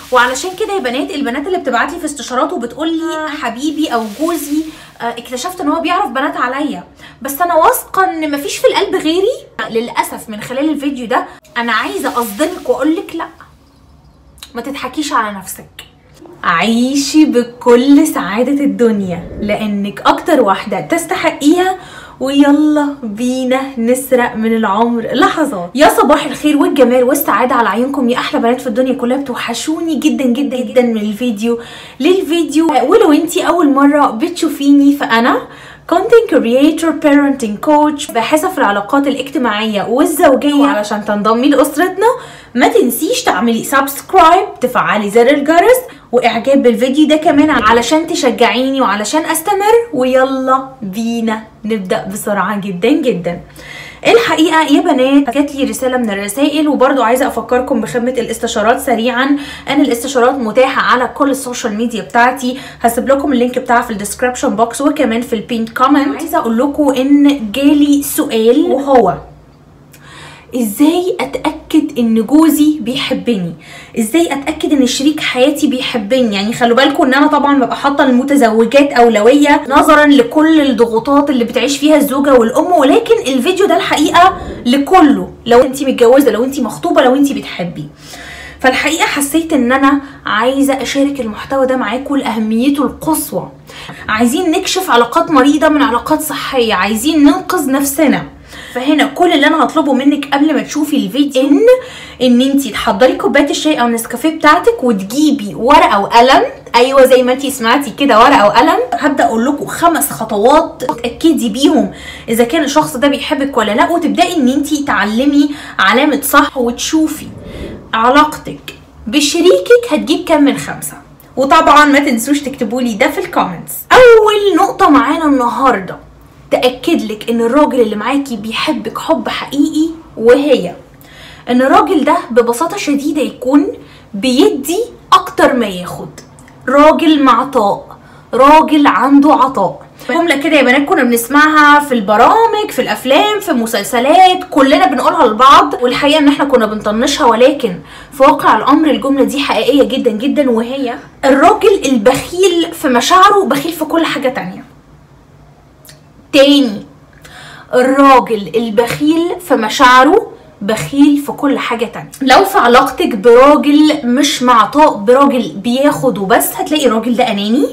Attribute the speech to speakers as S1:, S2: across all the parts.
S1: وعلشان كده يا بنات البنات اللي بتبعت لي في استشارات وبتقول لي حبيبي او جوزي آه، اكتشفت ان هو بيعرف بنات عليا بس انا واثقه ان مفيش في القلب غيري للاسف من خلال الفيديو ده انا عايزه اصدمك واقول لك لا ما تضحكيش على نفسك عيشي بكل سعادة الدنيا لأنك أكتر واحدة تستحقيها ويلا بينا نسرق من العمر لحظات يا صباح الخير والجمال والسعادة على عيونكم يا أحلى بنات في الدنيا كلها بتوحشوني جدا جدا جدا من الفيديو للفيديو ولو انتي أول مرة بتشوفيني فأنا content creator parenting coach باحثة في العلاقات الاجتماعية والزوجية علشان تنضمي لأسرتنا ما تنسيش تعملي سبسكرايب تفعلي زر الجرس واعجاب بالفيديو ده كمان علشان تشجعيني وعلشان استمر ويلا بينا نبدأ بسرعة جدا جدا الحقيقه يا بنات جات لي رساله من الرسائل وبرضو عايزه افكركم بخدمه الاستشارات سريعا ان الاستشارات متاحه على كل السوشيال ميديا بتاعتي هسيب لكم اللينك بتاعها في الديسكربشن بوكس وكمان في البين كومنت عايزه اقول لكم ان جالي سؤال وهو ازاي اتاكد ان جوزي بيحبني ازاي اتاكد ان شريك حياتي بيحبني يعني خلوا بالكم ان انا طبعا ببقى حاطه المتزوجات اولويه نظرا لكل الضغوطات اللي بتعيش فيها الزوجه والام ولكن الفيديو ده الحقيقه لكله لو انت متجوزه لو انت مخطوبه لو انت بتحبي فالحقيقه حسيت ان انا عايزه اشارك المحتوى ده معاكم لاهميته القصوى عايزين نكشف علاقات مريضه من علاقات صحيه عايزين ننقذ نفسنا فهنا كل اللي انا هطلبه منك قبل ما تشوفي الفيديو ان ان انت تحضري كوبايه الشاي او النسكافيه بتاعتك وتجيبي ورقه وقلم ايوه زي ما انت سمعتي كده ورقه وقلم هبدا اقول لكم خمس خطوات تاكدي بيهم اذا كان الشخص ده بيحبك ولا لا وتبداي ان انت تعلمي علامه صح وتشوفي علاقتك بشريكك هتجيب كام من خمسه وطبعا ما تنسوش تكتبوا لي ده في الكومنتس اول نقطه معانا النهارده تاكد لك ان الراجل اللي معاكي بيحبك حب حقيقي وهي ان الراجل ده ببساطه شديده يكون بيدي اكتر ما ياخد راجل معطاء راجل عنده عطاء جملة كده يا بنات كنا بنسمعها في البرامج في الافلام في المسلسلات كلنا بنقولها لبعض والحقيقه ان احنا كنا بنطنشها ولكن في واقع الامر الجمله دي حقيقيه جدا جدا وهي الراجل البخيل في مشاعره بخيل في كل حاجه تانية تاني الراجل البخيل في مشاعره بخيل في كل حاجة تانية لو في علاقتك براجل مش معطاء براجل بياخد وبس هتلاقي الراجل ده أناني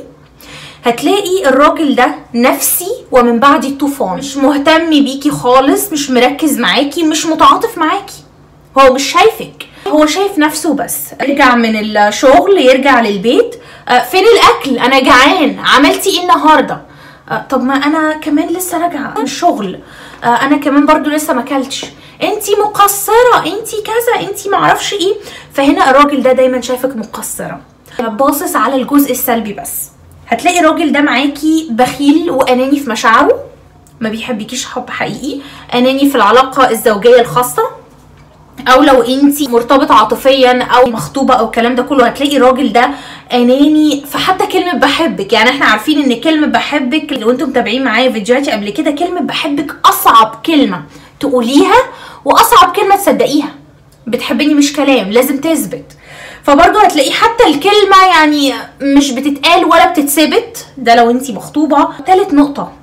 S1: هتلاقي الراجل ده نفسي ومن بعد الطوفان مش مهتم بيكي خالص مش مركز معاكي مش متعاطف معاكي هو مش شايفك هو شايف نفسه بس يرجع من الشغل يرجع للبيت آه، فين الاكل انا جعان عملتي ايه النهارده آه، طب ما انا كمان لسه راجعه من الشغل آه، انا كمان برضو لسه ما اكلتش انتي مقصره انتي كذا انتي معرفش ايه فهنا الراجل ده دايما شايفك مقصره باصص على الجزء السلبي بس هتلاقي الراجل ده معاكي بخيل واناني في مشاعره ما بيحبكيش حب حقيقي اناني في العلاقه الزوجيه الخاصه او لو انت مرتبطه عاطفيا او مخطوبه او الكلام ده كله هتلاقي الراجل ده اناني في حتى كلمه بحبك يعني احنا عارفين ان كلمه بحبك لو انتم متابعين معايا فيديوهاتي قبل كده كلمه بحبك اصعب كلمه تقوليها واصعب كلمه تصدقيها بتحبني مش كلام لازم تثبت فبرضه هتلاقيه حتى الكلمه يعني مش بتتقال ولا بتتثبت ده لو انت مخطوبه تالت نقطه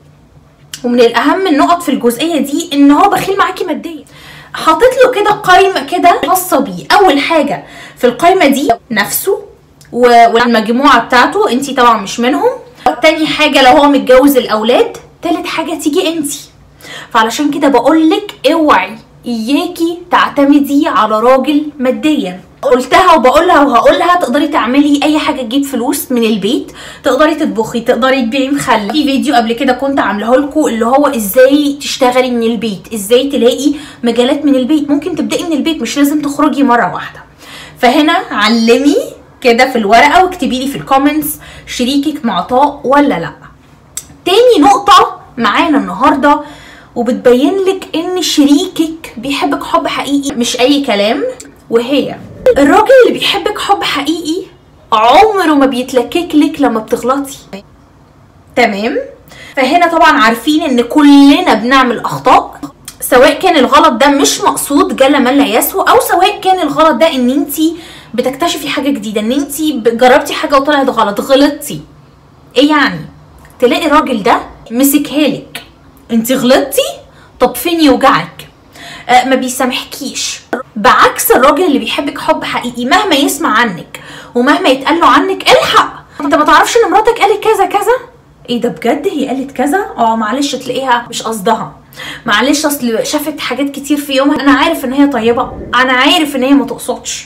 S1: ومن الاهم النقط في الجزئيه دي ان هو بخيل معاكي ماديا حاطط له كده قايمه كده خاصه بيه اول حاجه في القايمه دي نفسه و- والمجموعه بتاعته انت طبعا مش منهم تاني حاجه لو هو متجوز الاولاد تالت حاجه تيجي انت فعلشان كده بقولك اوعي اياكي تعتمدي على راجل ماديا قلتها وبقولها وهقولها تقدري تعملي اي حاجه تجيب فلوس من البيت تقدري تطبخي تقدري تبيعي مخلل في فيديو قبل كده كنت عاملاه لكم اللي هو ازاي تشتغلي من البيت ازاي تلاقي مجالات من البيت ممكن تبداي من البيت مش لازم تخرجي مره واحده فهنا علمي كده في الورقه واكتبي لي في الكومنتس شريكك معطاء ولا لا تاني نقطة معانا النهاردة وبتبين لك ان شريكك بيحبك حب حقيقي مش اي كلام وهي الراجل اللي بيحبك حب حقيقي عمره ما بيتلكك لك لما بتغلطي تمام فهنا طبعا عارفين ان كلنا بنعمل اخطاء سواء كان الغلط ده مش مقصود جل من لا يسوى او سواء كان الغلط ده ان انت بتكتشفي حاجه جديده ان انت جربتي حاجه وطلعت غلط غلطتي ايه يعني تلاقي الراجل ده مسكها لك انت غلطتي طب فين يوجعك آه ما بيسامحكيش بعكس الراجل اللي بيحبك حب حقيقي مهما يسمع عنك ومهما يتقال له عنك الحق انت ما تعرفش ان مراتك قالت كذا كذا ايه ده بجد هي قالت كذا اه معلش تلاقيها مش قصدها معلش اصل شافت حاجات كتير في يومها انا عارف ان هي طيبه انا عارف ان هي ما تقصدش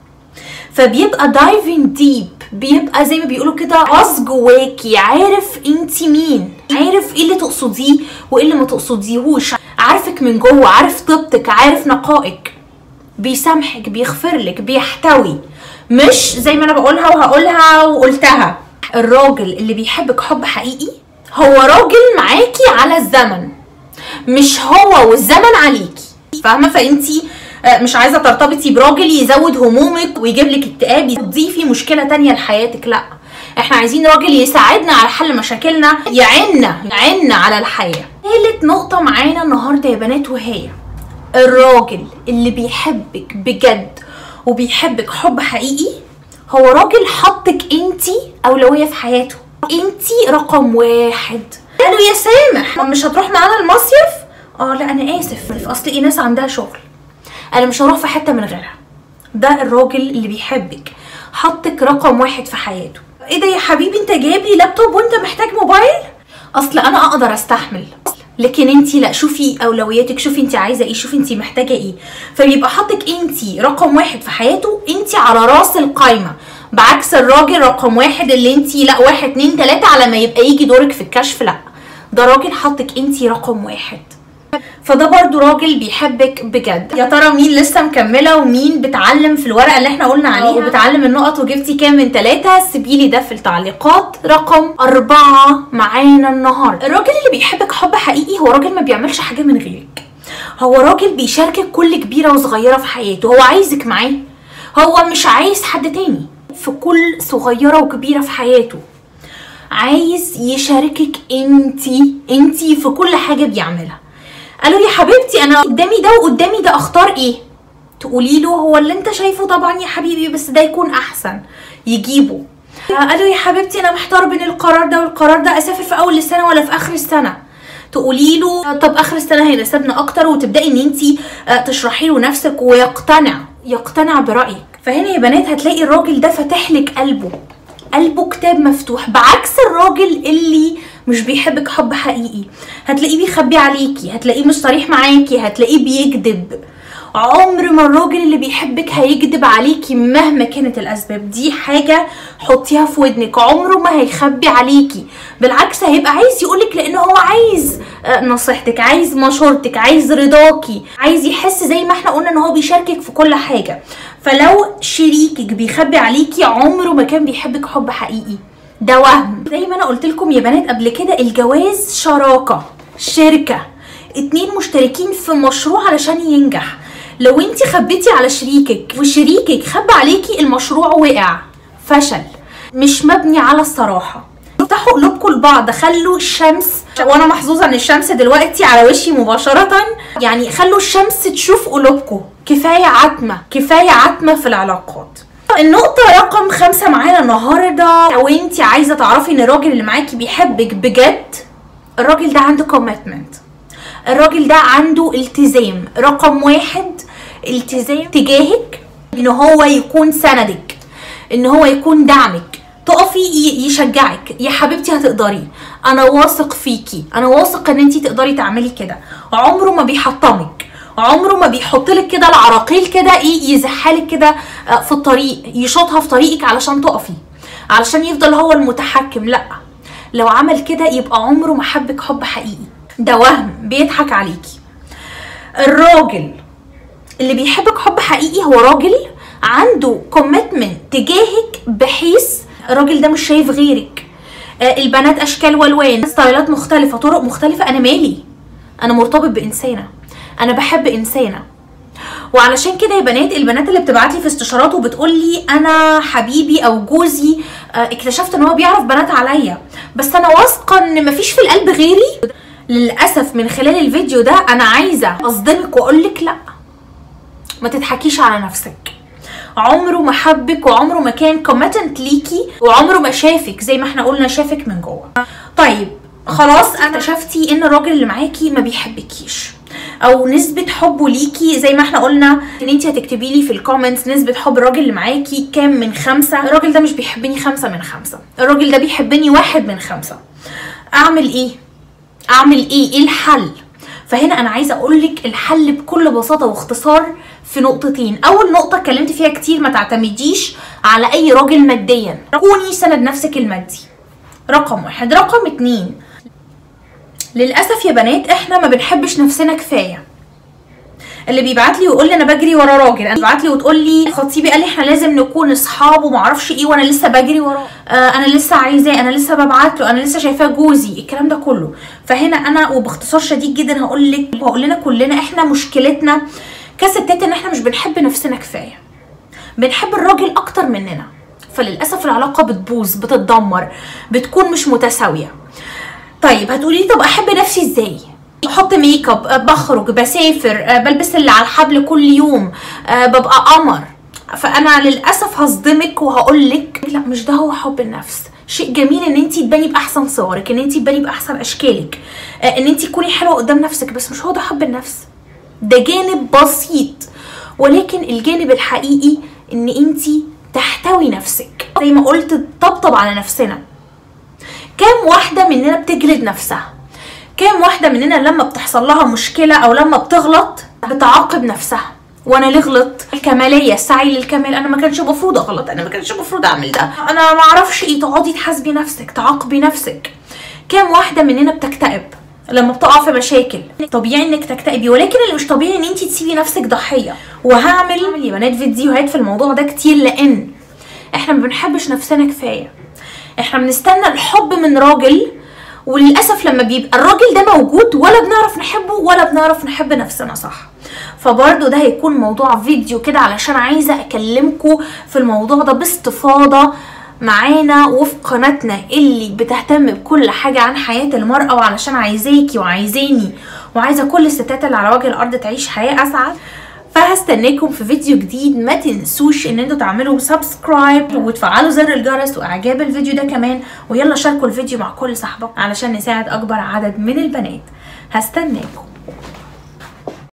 S1: فبيبقى دايفنج ديب بيبقى زي ما بيقولوا كده غص جواكي عارف انت مين عارف ايه اللي تقصديه وايه اللي ما تقصديهوش عارفك من جوه عارف طيبتك عارف نقائك بيسامحك بيغفر لك بيحتوي مش زي ما انا بقولها وهقولها وقلتها الراجل اللي بيحبك حب حقيقي هو راجل معاكي على الزمن مش هو والزمن عليكي فاهمه فانتي آه، مش عايزه ترتبطي براجل يزود همومك ويجيب لك اكتئاب تضيفي مشكله تانية لحياتك لا احنا عايزين راجل يساعدنا على حل مشاكلنا يعنا يعنا على الحياه ثالث نقطه معانا النهارده يا بنات وهي الراجل اللي بيحبك بجد وبيحبك حب حقيقي هو راجل حطك انتي اولويه في حياته انتي رقم واحد قالوا يا سامح مش هتروح معانا المصيف اه لا انا اسف اصل ايناس عندها شغل انا مش هروح في حته من غيرها ده الراجل اللي بيحبك حطك رقم واحد في حياته ايه ده يا حبيبي انت جايب لي لابتوب وانت محتاج موبايل اصل انا اقدر استحمل لكن انت لا شوفي اولوياتك شوفي انت عايزه ايه شوفي انت محتاجه ايه فبيبقى حاطك انت رقم واحد في حياته انت على راس القايمه بعكس الراجل رقم واحد اللي انت لا واحد اتنين تلاته على ما يبقى يجي دورك في الكشف لا ده راجل حطك انت رقم واحد فده برضو راجل بيحبك بجد يا ترى مين لسه مكمله ومين بتعلم في الورقه اللي احنا قلنا عليها وبتعلم النقط وجبتي كام من ثلاثه سيبيلي ده في التعليقات رقم أربعة معانا النهارده الراجل اللي بيحبك حب حقيقي هو راجل ما بيعملش حاجه من غيرك هو راجل بيشاركك كل كبيره وصغيره في حياته هو عايزك معاه هو مش عايز حد تاني في كل صغيره وكبيره في حياته عايز يشاركك انتي انتي في كل حاجه بيعملها قالوا لي حبيبتي انا قدامي ده وقدامي ده اختار ايه تقولي له هو اللي انت شايفه طبعا يا حبيبي بس ده يكون احسن يجيبه قالوا يا حبيبتي انا محتار بين القرار ده والقرار ده اسافر في اول السنه ولا في اخر السنه تقولي له طب اخر السنه هيناسبنا اكتر وتبداي ان انت تشرحي له نفسك ويقتنع يقتنع برايك فهنا يا بنات هتلاقي الراجل ده فاتح لك قلبه قلبه كتاب مفتوح بعكس الراجل اللي مش بيحبك حب حقيقي هتلاقيه بيخبي عليكي هتلاقيه مش صريح معاكي هتلاقيه بيكذب عمر ما الراجل اللي بيحبك هيكذب عليكي مهما كانت الاسباب دي حاجه حطيها في ودنك عمره ما هيخبي عليكي بالعكس هيبقى عايز يقولك لان هو عايز آه، نصيحتك عايز مشورتك عايز رضاكي عايز يحس زي ما احنا قلنا ان هو بيشاركك في كل حاجه فلو شريكك بيخبي عليكي عمره ما كان بيحبك حب حقيقي ده وهم زي ما انا قلت لكم يا بنات قبل كده الجواز شراكه شركه اتنين مشتركين في مشروع علشان ينجح لو انت خبيتي على شريكك وشريكك خبى عليكي المشروع وقع فشل مش مبني على الصراحه افتحوا قلوبكم لبعض خلوا الشمس وانا محظوظه ان الشمس دلوقتي على وشي مباشره يعني خلوا الشمس تشوف قلوبكم كفايه عتمه كفايه عتمه في العلاقات النقطة رقم خمسة معانا النهاردة لو انت عايزة تعرفي ان الراجل اللي معاكي بيحبك بجد الراجل ده عنده كوميتمنت الراجل ده عنده التزام رقم واحد التزام تجاهك ان هو يكون سندك ان هو يكون دعمك تقفي ي- يشجعك يا حبيبتي هتقدري انا واثق فيكي انا واثق ان انت تقدري تعملي كده عمره ما بيحطمك عمره ما بيحط لك كده العراقيل كده ايه يزحلك كده آه، في الطريق يشوطها في طريقك علشان تقفي علشان يفضل هو المتحكم لا لو عمل كده يبقى عمره ما حبك حب حقيقي ده وهم بيضحك عليكي الراجل اللي بيحبك حب حقيقي هو راجل عنده كوميتمنت تجاهك بحيث الراجل ده مش شايف غيرك آه، البنات اشكال والوان ستايلات مختلفه طرق مختلفه انا مالي انا مرتبط بانسانه انا بحب انسانه وعلشان كده يا بنات البنات اللي بتبعت لي في استشارات وبتقول لي انا حبيبي او جوزي آه، اكتشفت ان هو بيعرف بنات عليا بس انا واثقه ان مفيش في القلب غيري للاسف من خلال الفيديو ده انا عايزه اصدمك واقول لك لا ما تضحكيش على نفسك عمره ما حبك وعمره ما كان كوميتنت ليكي وعمره ما شافك زي ما احنا قلنا شافك من جوه طيب خلاص انا اكتشفتي ان الراجل اللي معاكي ما بيحبكيش او نسبة حبه ليكي زي ما احنا قلنا ان انت هتكتبي لي في الكومنتس نسبة حب الراجل اللي معاكي كام من خمسة الراجل ده مش بيحبني خمسة من خمسة الراجل ده بيحبني واحد من خمسة اعمل ايه اعمل ايه ايه الحل فهنا انا عايزه اقول لك الحل بكل بساطه واختصار في نقطتين اول نقطه اتكلمت فيها كتير ما تعتمديش على اي راجل ماديا كوني سند نفسك المادي رقم واحد رقم اتنين للاسف يا بنات احنا ما بنحبش نفسنا كفايه اللي بيبعت لي ويقول لي انا بجري ورا راجل انا بيبعت لي وتقول لي خطيبي قال لي احنا لازم نكون اصحاب وما اعرفش ايه وانا لسه بجري وراه آه انا لسه عايزاه انا لسه ببعت له انا لسه شايفاه جوزي الكلام ده كله فهنا انا وباختصار شديد جدا هقول لك وهقول لنا كلنا احنا مشكلتنا كستات ان احنا مش بنحب نفسنا كفايه بنحب الراجل اكتر مننا فللاسف العلاقه بتبوظ بتتدمر بتكون مش متساويه طيب هتقولي لي طب احب نفسي ازاي بحط ميك اب بخرج بسافر آه، بلبس اللي على الحبل كل يوم آه، ببقى قمر فانا للاسف هصدمك وهقول لك لا مش ده هو حب النفس شيء جميل ان انت تباني باحسن صورك ان انت تباني باحسن اشكالك آه، ان انت تكوني حلوه قدام نفسك بس مش هو ده حب النفس ده جانب بسيط ولكن الجانب الحقيقي ان انت تحتوي نفسك زي ما قلت طبطب على نفسنا كام واحده مننا بتجلد نفسها كام واحدة مننا لما بتحصل لها مشكلة أو لما بتغلط بتعاقب نفسها وانا ليه غلط الكماليه السعي للكمال انا ما كانش المفروض اغلط انا ما كانش المفروض اعمل ده انا ما اعرفش ايه تقعدي تحاسبي نفسك تعاقبي نفسك كام واحده مننا بتكتئب لما بتقع في مشاكل طبيعي انك تكتئبي ولكن اللي مش طبيعي ان انت تسيبي نفسك ضحيه وهعمل يا بنات فيديوهات في الموضوع ده كتير لان احنا ما بنحبش نفسنا كفايه احنا بنستنى الحب من راجل وللاسف لما بيبقى الراجل ده موجود ولا بنعرف نحبه ولا بنعرف نحب نفسنا صح فبرضه ده هيكون موضوع فيديو كده علشان عايزه اكلمكم في الموضوع ده باستفاضه معانا وفي قناتنا اللي بتهتم بكل حاجة عن حياة المرأة وعلشان عايزاكي وعايزاني وعايزة كل الستات اللي على وجه الأرض تعيش حياة أسعد فهستناكم في فيديو جديد ما تنسوش ان انتوا تعملوا سبسكرايب وتفعلوا زر الجرس واعجاب الفيديو ده كمان ويلا شاركوا الفيديو مع كل صاحبك علشان نساعد اكبر عدد من البنات هستناكم